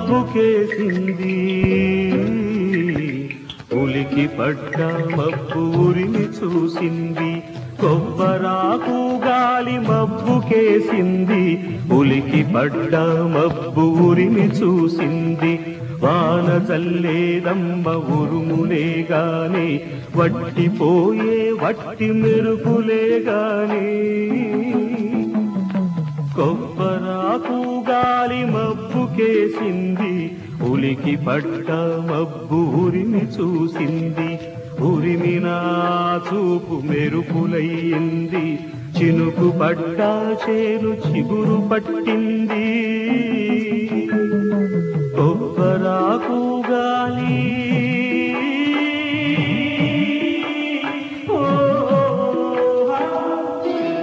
మబ్బుకేసింది ఉలికి పడ్డ మబ్బు ఉరిమి చూసింది కొబ్బరాకు గాలి మబ్బుకేసింది ఉలికి పడ్డ మబ్బు ఉరిమి చూసింది వాన చల్లేదమ్మ ఉరుములే గాని వట్టిపోయే వట్టి మెరుపులే గాని కొబ్బరాకు గాలి మబ్బుకేసింది ఉలికి పట్ట మబ్బు ఉరిమి చూసింది ఉరిమినా చూపు మెరుపులయ్యింది చినుకు పడ్డ చేను చిగురు పట్టింది కొబ్బరాకు గాలి ఓ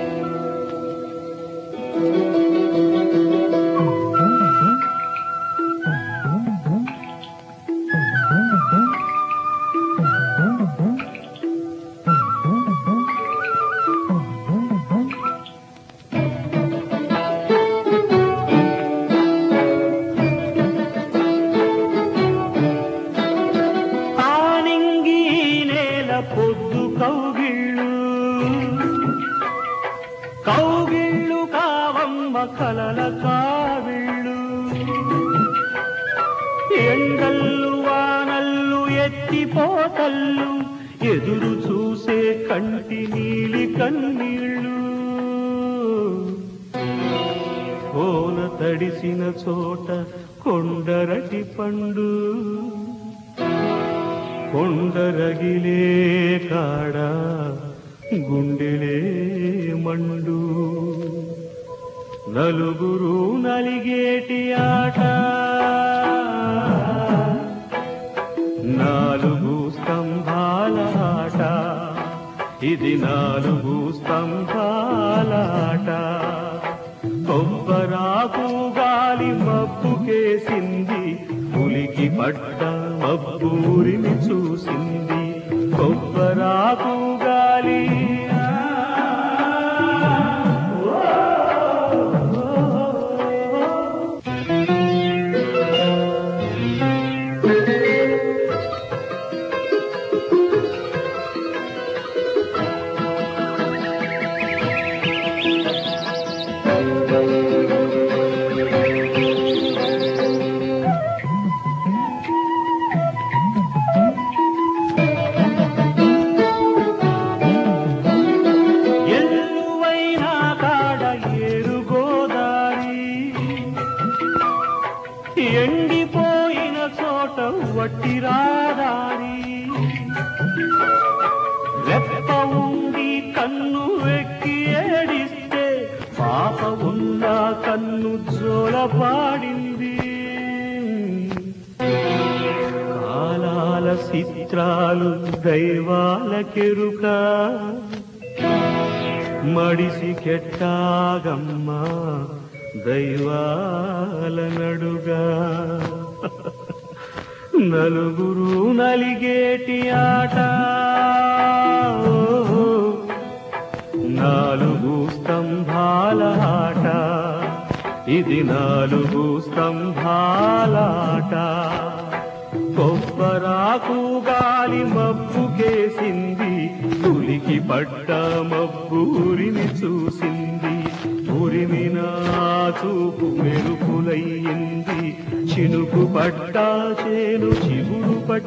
ఆనింగి నేల పొద్దు కౌగిళ్ళు కౌగిళ్ళు కావమ్మ కలల కావిళ్ళు ఎండల్లు వానల్లు ఎత్తిపోతల్లు ఎదురు చూసే కంటి నీలి కన్నీళ్ళు కోన తడిసిన చోట కొండరటి పండు కొండరగిలే కాడ గుండెలే మండు నలుగురు నలిగేటి ఆట నాలుగు స్తంభాల ఆట ఇది నాలుగు స్తంభాల ఆట కొబ్బరాకు గాలి మబ్బుకేసింది ఉలికి పడ్డ మబ్బూరిని చూసింది కొబ్బరాకు గాలి ఎల్లువైన కాడ ఏరు గోదారి ఎండిపోయిన చోట వట్టి రాదారి రెప్ప ఉండి కన్ను వెక్కి ఏడిస్తే పాప ఉన్న కన్ను జోల పాడింది కాలాల చిత్రాలు దైవాలకెరుక మడిసి కెట్టాగమ్మా దైవాల నడుగా నలుగురు నలిగేటి ఆట ఓహో, నాలుగు స్తంభాల ఆట ఇది నాలుగు స్తంభాల ఆట కొబ్బరాకు గాలి మబ్బుకేసింది ఉలికి పడ్డ మబ్బూరిని చూసింది ఉరిమిన చూపు మెరుపులయ్యింది చినుకు పడ్డ చేను చిగురు పట్టి